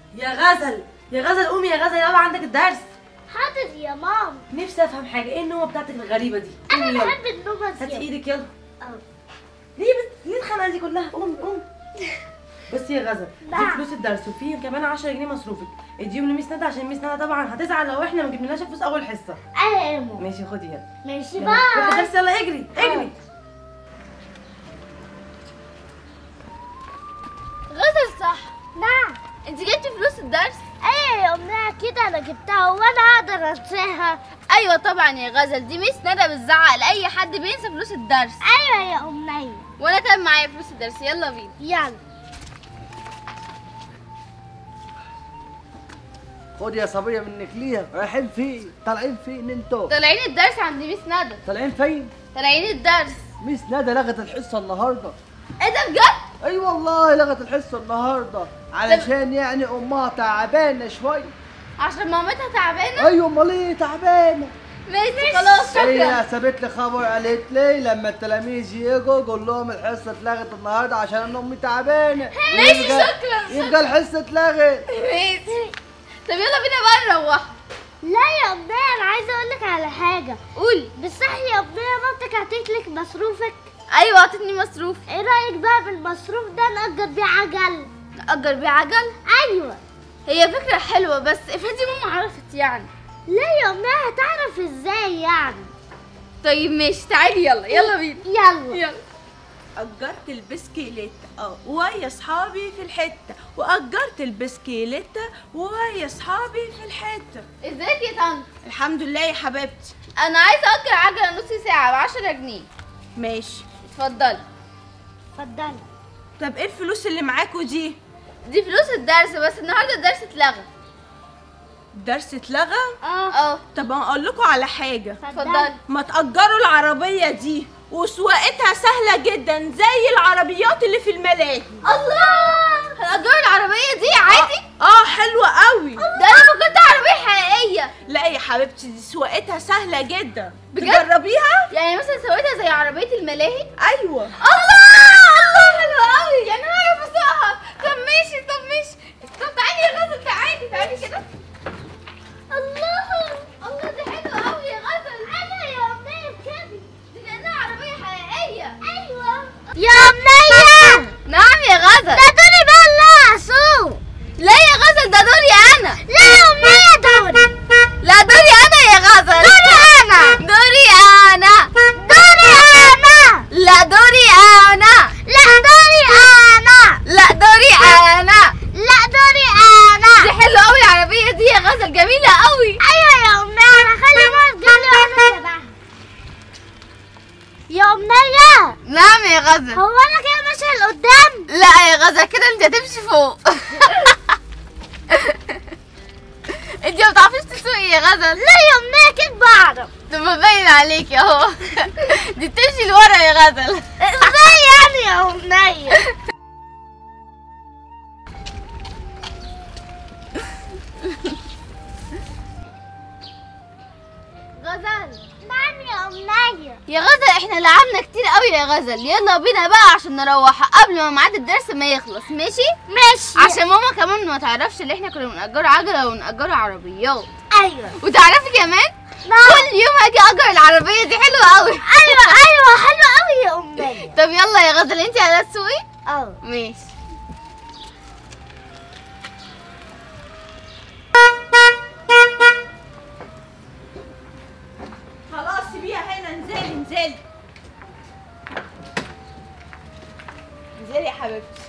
يا غزل يا غزل قومي يا غزل يلا عندك الدرس حاضر يا مام نفسي افهم حاجه ايه النومه بتاعتك الغريبه دي انا قومي يلا بحب النوم هاتي زيادة ايدك يلا أه. ليه بس ليه الخناقه دي كلها قومي قومي بس يا غزل دي نعم. فلوس الدرس وفي كمان 10 جنيه مصروفك اديهم لميس ندى عشان ميس ندى طبعا هتزعل لو احنا ما جبنالهاش فلوس اول حصه ايوه يا ماما ماشي خدي يلا ماشي يلا. روحي باي الدرس يلا اجري اجري غزل صح نعم انت جبتي فلوس الدرس ايوه يا امنيه كده انا جبتها وانا اقدر انساها ايوه طبعا يا غزل دي ميس ندى بتزعق لاي حد بينسى فلوس الدرس ايوه يا امنيه وانا كان معايا فلوس الدرس يلا بينا يلا خد يا صبية منك ليها رايحين فين طالعين فين انتوا طالعين الدرس عند ميس ندى طالعين فين طالعين الدرس ميس ندى لغت الحصة النهاردة ايه ده بجد اي والله لغت الحصة النهاردة علشان يعني امها تعبانة شوية عشان مامتها تعبانه ايوه امال ايه تعبانة ماشي خلاص هي شكرا سابت لي خبر قالت لي لما التلاميذ يجوا قول لهم الحصة اتلغت النهاردة عشان انا امي تعبانة ماشي، يبقى- شكرا، يبقى الحصة اتلغت ماشي طب يلا بينا بقى نروح لا يا امنيه انا عايزه اقول لك على حاجه قولي بالصح يا امنيه مامتك هتكلك مصروفك ايوه اعطتني مصروف ايه رايك بقى بالمصروف ده نأجر بيه عجل نأجر بيه عجل ايوه هي فكرة حلوة بس افرضي ماما عرفت يعني لا يا امنيه هتعرف ازاي يعني طيب ماشي تعالي يلا يلا بينا يلا يلا أجرت البسكيليتة اه ويا صحابي في الحتة وأجرت البسكيليتة ويا صحابي في الحتة ازيك يا طنط الحمد لله يا حبيبتي انا عايزة اجر عجلة نص ساعة بعشرة جنيه ماشي اتفضلي اتفضلي طب ايه الفلوس اللي معاكوا دي دي فلوس الدرس بس النهارده الدرس اتلغى الدرس اتلغى اه اه طب اقول لكم على حاجة اتفضلي ما تأجروا العربية دي وسواقتها سهلة جدا زي العربيات اللي في الملاهي الله هنأجر العربية دي عادي اه حلوة قوي ده انا فكرت عربية حقيقية لا يا حبيبتي دي سواقتها سهلة جدا بجد؟ تجربيها يعني مثلا سويتها زي عربية الملاهي ايوه الله الله حلوة قوي يعني انا هعرف اسوقها طب ماشي طب ماشي طب تعالي يا غزل تعالي تعالي كده الله الله دي حلوة قوي يا غزل انا يا امنيه بكده دي كأنها عربية حقيقية ايوه يا امنيه نعم يا غزل ده دوري بقى اللي اسوق لا يا غزل ده دوري انا لا يا امنيه دوري لا دوري انا يا غزل دوري انا دوري انا دوري انا لا دوري انا لا دوري انا لا دوري انا لا دوري انا دي حلوة قوي العربية دي يا غزل جميلة قوي ايوه يا امنيه انا خلي ماما تجيلي وانا شبهها يا امنيه نعم يا غزل هو انا كده ماشيه لقدام لا يا غزل كده انت هتمشي فوق انت ما بتعرفيش تسوقي يا غزل لا يا امنيه كده بعرف طب باين عليكي اهو دي بتمشي لورا يا غزل ازاي يعني يا امنيه غزل نعم يا امنيه يا غزل احنا لعبنا كتير قوي يا غزل يلا بينا بقى عشان نروح قبل ما ميعاد الدرس ما يخلص ماشي ماشي عشان ماما كمان ما تعرفش اللي احنا كنا بنأجر عجلة ونأجر عربيات ايوه وتعرفي كمان نعم كل يوم هاجي اجر العربية دي حلوة قوي ايوه ايوه حلوه قوي يا امنيه طب يلا يا غزل انت على تسوقي اه ماشي خلاص سيبيها هنا انزلي انزلي انزلي يا حبيبتي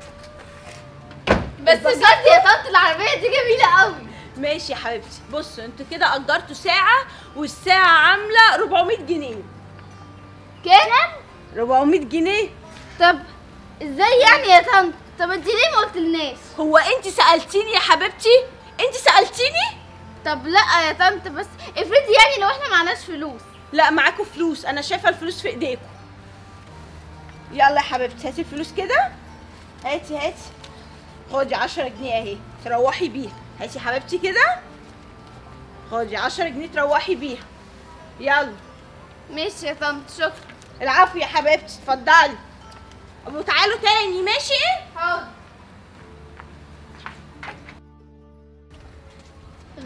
بس بجد يا طنط العربية دي جميلة قوي ماشي يا حبيبتي بصوا انتوا كده اجرتوا ساعة والساعة عاملة 400 جنيه كام؟ 400 جنيه طب ازاي يعني يا طنط؟ طب انت ليه ما قلتلناش؟ هو انت سألتيني يا حبيبتي انت سألتيني طب لا يا طنط بس افرضي يعني لو احنا معناش فلوس لا معاكم فلوس انا شايفة الفلوس في ايديكم يلا يا حبيبتي هاتي الفلوس كده هاتي هاتي خدي 10 جنيه اهي تروحي بيها هاتي يا حبيبتي كده خدي 10 جنيه تروحي بيها يلا ماشي يا طنط شكرا العفو يا حبيبتي اتفضلي ابو تعالوا تاني ماشي حاضر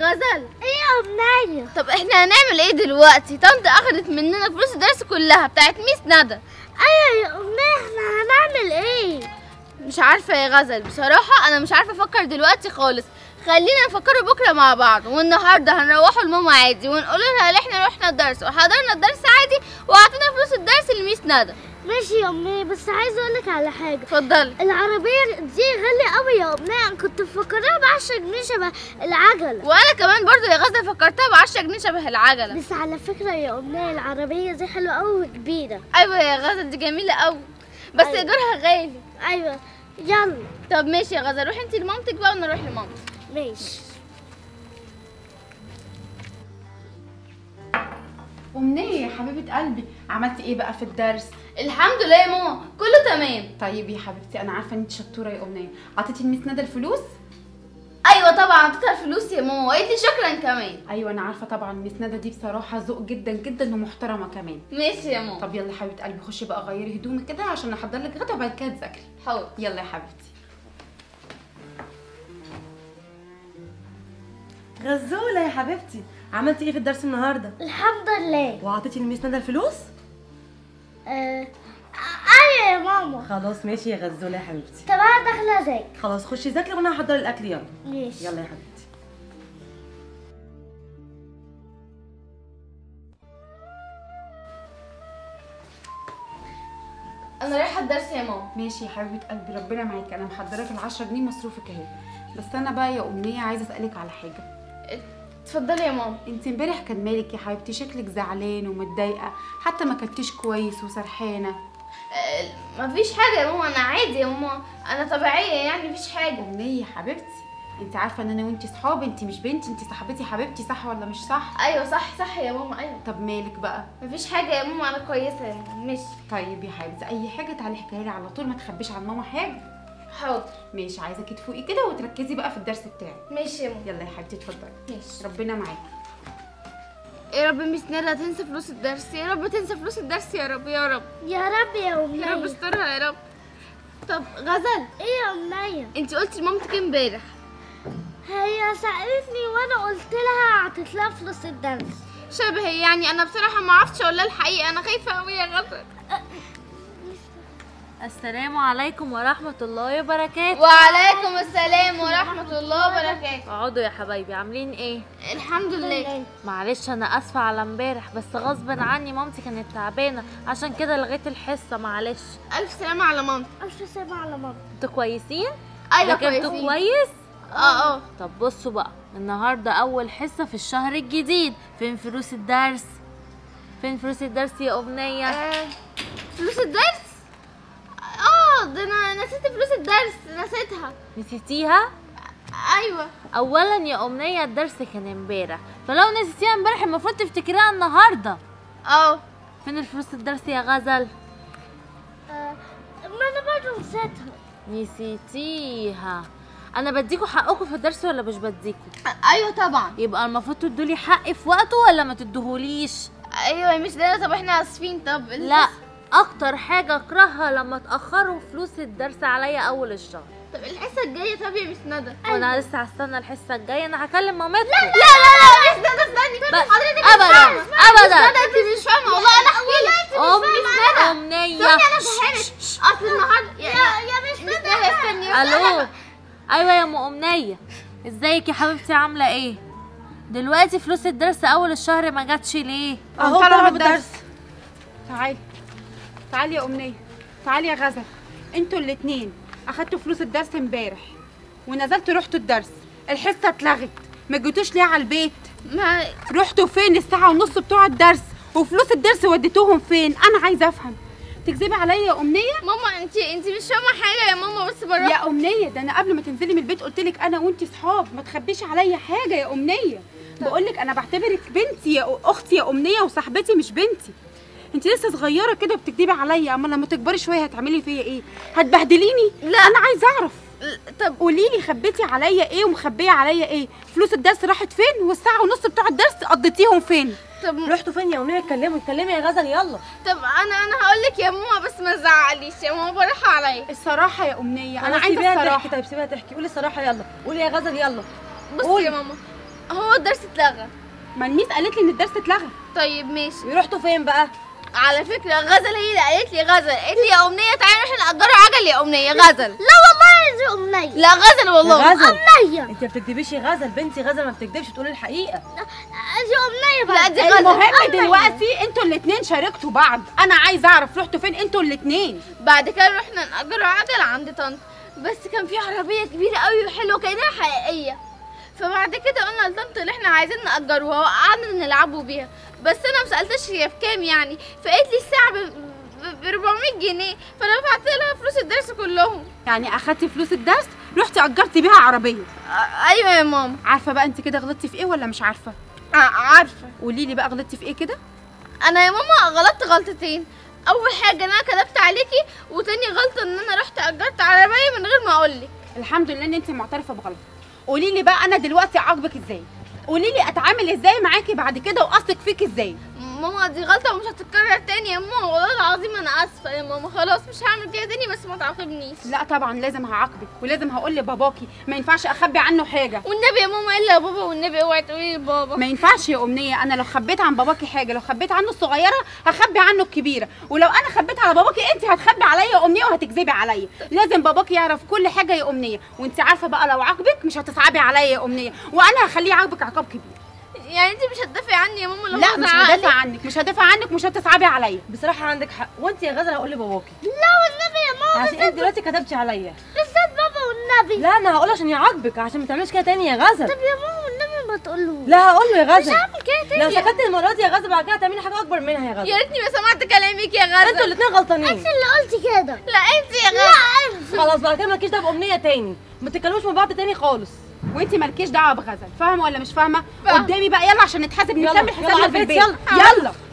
غزل ايه يا امنيه طب احنا هنعمل ايه دلوقتي طنط اخدت مننا فلوس الدرس كلها بتاعت ميس ندى ايوه يا امنيه احنا هنعمل ايه مش عارفه يا غزل بصراحه انا مش عارفه افكر دلوقتي خالص خلينا نفكر بكره مع بعض والنهارده هنروحوا لماما عادي ونقول لها ان احنا رحنا الدرس وحضرنا الدرس عادي واعطينا فلوس الدرس لميس ندى ماشي يا امنيه بس عايزه اقول لك على حاجه اتفضلي العربيه دي غاليه قوي يا امنيه انا كنت مفكراها ب 10 جنيه شبه العجله وانا كمان برضو يا غزل فكرتها ب 10 جنيه شبه العجله بس على فكره يا امنيه العربيه دي حلوه قوي وكبيره ايوه يا غزل دي جميله قوي بس أيوة. ايجارها غالي ايوه يلا طب ماشي يا غزل روحي انت لمامتك بقى وانا اروح لمامتي ماشي أمنية يا حبيبة قلبي عملتي ايه بقى في الدرس؟ الحمد لله يا ماما كله تمام طيب يا حبيبتي أنا عارفة إن أنت شطورة يا أمنية عطيتي الميس ندى الفلوس؟ ايوه طبعا عطيتها الفلوس يا ماما وقالت لي شكرا كمان أيوة أنا عارفة طبعا ميس ندى دي بصراحة ذوق جدا جدا ومحترمة كمان ماشي يا ماما طب يلا يا حبيبة قلبي خشي بقى غيري هدومك كده عشان أحضر لك غدا وبعد كده تذاكري حاضر يلا يا حبيبتي غزوله يا حبيبتي عملتي ايه في الدرس النهارده الحمد لله وعطيتي الميس ندى الفلوس آه. ايوه يا ماما خلاص ماشي يا غزوله يا حبيبتي طب انا داخله اذاكر خلاص خشي ذاكري وانا هحضر الاكل يلا ماشي يلا يا حبيبتي انا رايحه الدرس يا ماما ماشي يا حبيبة قلبي ربنا معاكي أنا محضرة في العشرة جنيه مصروفك أهي بس أنا بقى يا أمنية عايزة أسألك على حاجة اتفضلي يا ماما انت امبارح كان مالك يا حبيبتي شكلك زعلان ومتضايقه حتى ما كلتيش كويس وسرحانه آه، مفيش حاجه يا ماما انا عادي يا ماما انا طبيعيه يعني مفيش حاجه امنيه يا حبيبتي انت عارفه ان انا وانت صحاب انت مش بنتي انت صاحبتي حبيبتي صح ولا مش صح ايوه صح صح يا ماما ايوه طب مالك بقى مفيش حاجه يا ماما انا كويسه يا ماما ماشي طيب يا حبيبتي اي حاجه تعالي احكيها لي على طول ما تخبيش عن ماما حاجه حاضر ماشي عايزاكي تفوقي كده وتركزي بقى في الدرس بتاعك ماشي يا ماما يلا يا حبيبتي اتفضلي ماشي ربنا معاكي يا رب ميس ندى تنسى فلوس الدرس يا رب تنسى فلوس الدرس يا رب يا رب يا رب يا يا رب امنيه استرها يا رب طب غزل ايه يا امنيه انت قلتي لمامتك امبارح هي سالتني وانا قلت لها اعطيت لها فلوس الدرس شبه يعني انا بصراحه ما عرفتش اقول لها الحقيقه انا خايفه قوي يا غزل السلام عليكم ورحمة الله وبركاته وعليكم السلام ورحمه الله وبركاته اقعدوا يا حبايبي عاملين ايه الحمد لله معلش انا اسفة على امبارح بس غصب عني مامتي كانت تعبانة عشان كده لغيت الحصة معلش الف سلامه على مامتك الف سلامه على ماما انتوا كويسين ايوه ذاكرتوا كويسين. كويس اه اه طب بصوا بقى النهاردة اول حصة في الشهر الجديد فين فلوس الدرس فين فلوس الدرس يا امنية آه، فلوس الدرس اه ده انا نسيت فلوس الدرس نسيتها نسيتيها ايوه اولا يا امنية الدرس كان امبارح فلو نسيتيها امبارح المفروض تفتكريها النهاردة اه فين الفلوس الدرس يا غزل آه. ما انا برضه نسيتها نسيتيها انا بديكوا حقكم في الدرس ولا مش بديكوا ايوه طبعا يبقى المفروض تدولي حقي في وقته ولا ما تدهوليش ايوه يا مش ده طب احنا اسفين طب لا اكتر حاجه اكرهها لما تاخروا فلوس الدرس عليا اول الشهر طب الحصه الجايه طب يا مس ندى وانا لسه هستنى الحصه الجايه انا هكلم مامتكم لا لا لا مس ندى استني بس حضرتك ابدا مس ابدا ندى انت مش فاهمه والله انا احكي لك ام ندى امنيه ثانيه انا فهمت اصل النهارده يا يا مس ندى استني الو ايوه يا ام امنيه ازيك يا حبيبتي عامله ايه دلوقتي فلوس الدرس اول الشهر ما جاتش ليه اهو طلع طلب الدرس. الدرس تعالي تعالي يا امنيه تعالي يا غزل انتوا الاتنين اخدتوا فلوس الدرس امبارح ونزلتوا رحتوا الدرس الحصه اتلغت ما جيتوش ليه على البيت ما رحتوا فين الساعه ونص بتوع الدرس وفلوس الدرس وديتوهم فين انا عايزه افهم تكذبي عليا يا امنيه ماما انت انت مش فاهمه حاجه يا ماما بس بروح يا امنيه ده انا قبل ما تنزلي من البيت قلت لك انا وانت صحاب ما تخبيش عليا حاجه يا امنيه بقول لك انا بعتبرك بنتي يا اختي يا امنيه وصاحبتي مش بنتي انت لسه صغيره كده وبتكدبي عليا اما لما تكبري شويه هتعملي فيا ايه هتبهدليني لا انا عايزه اعرف طب قولي لي خبيتي عليا ايه ومخبيه عليا ايه فلوس الدرس راحت فين والساعه ونص بتوع الدرس قضيتيهم فين طب رحتوا فين يا امنيه اتكلموا اتكلمي يا غزل يلا طب انا انا هقول لك يا ماما بس ما تزعليش يا ماما براحه عليا الصراحه يا امنيه انا خلاص عايزه سيبيها الصراحه تحكي طيب سيبيها تحكي قولي الصراحه يلا قولي يا غزل يلا بصي قولي. يا ماما هو الدرس اتلغى ما الميس قالت لي ان الدرس اتلغى طيب ماشي رحتوا فين بقى على فكرة غزل هي اللي قالت لي غزل قالت لي يا أمنية تعالي نروح نأجروا عجل يا أمنية غزل لا والله دي أمنية لا غزل والله يا غزل أمنية انت ما بتكدبيش يا غزل بنتي غزل ما بتكدبش تقول الحقيقه دي أمنية لا بقى دي غزل المهم دلوقتي انتوا الاتنين شاركتوا بعض انا عايزه اعرف رحتوا فين انتوا الاتنين بعد كده رحنا نأجروا عجل عند طنط بس كان في عربية كبيرة قوي وحلوة كأنها حقيقية فبعد كده قلنا لطنط اللي احنا عايزين نأجروها وقعدنا نلعبوا بيها بس انا مسألتش هي بكام يعني فقالت لي الساعة ب 400 جنيه فانا دفعت لها فلوس الدرس كلهم يعني اخدتي فلوس الدرس رحتي اجرتي بيها عربيه آه، ايوه يا ماما عارفه بقى انت كده غلطتي في ايه ولا مش عارفه آه، عارفة قولي لي بقى غلطتي في ايه كده انا يا ماما غلطت غلطتين اول حاجة ان انا كذبت عليكي وتاني غلطة ان انا رحت اجرت عربية من غير ما اقولك الحمد لله ان انت معترفه بغلطك قولي لي بقى انا دلوقتي اعاقبك ازاي قولي لي اتعامل ازاي معاكي بعد كده واثق فيك ازاي ماما دي غلطة ومش هتتكرر تاني يا ماما والله العظيم انا اسفة يا ماما خلاص مش هعمل كده تاني بس ما تعاقبنيش لا طبعا لازم هعاقبك ولازم هقول لباباكي ما ينفعش اخبي عنه حاجه والنبي يا ماما الا يا بابا والنبي اوعي تقولي لبابا ما ينفعش يا امنيه انا لو خبيت عن باباكي حاجه لو خبيت عنه الصغيره هخبي عنه الكبيره ولو انا خبيت على باباكي انت هتخبي عليا يا امنيه وهتكذبي عليا لازم باباكي يعرف كل حاجه يا امنيه وانت عارفه بقى لو عاقبك مش هتصعبي عليا يا امنيه وانا هخليه يعاقبك عقاب كبير يعني انت مش هتدافعي عني يا ماما لو لا مش هزعقلك؟ هدافع عنك مش هدافع عنك مش هتصعبي عليا بصراحه عندك حق وانت يا غزل هقول لباباكي لا والنبي يا ماما عشان انت دلوقتي كتبتي عليا بالذات بابا والنبي لا انا هقول عشان يعاقبك عشان ما تعمليش كده تاني يا غزل طب يا ماما والنبي ما تقولوش لا هقول له يا مش غزل هعمل كده تاني لو سكت المره دي يا غزل بعد كده هتعملي حاجه اكبر منها يا يا غزل ريتني ما سمعت كلامك يا غزل انتوا الاثنين غلطانين انت اللي قلتي كده لا انت يا لا غزل انت خلاص بعد كده مالكيش دعوه بامنيه تاني ما تتكلموش مع بعض تاني خالص وانت مالكيش دعوه بغزل فاهمه ولا مش فاهمه فاهمة. قدامي بقى يلا عشان نتحاسب يلا، نكمل يلا حسابنا على في البيت، البيت يلا. يلا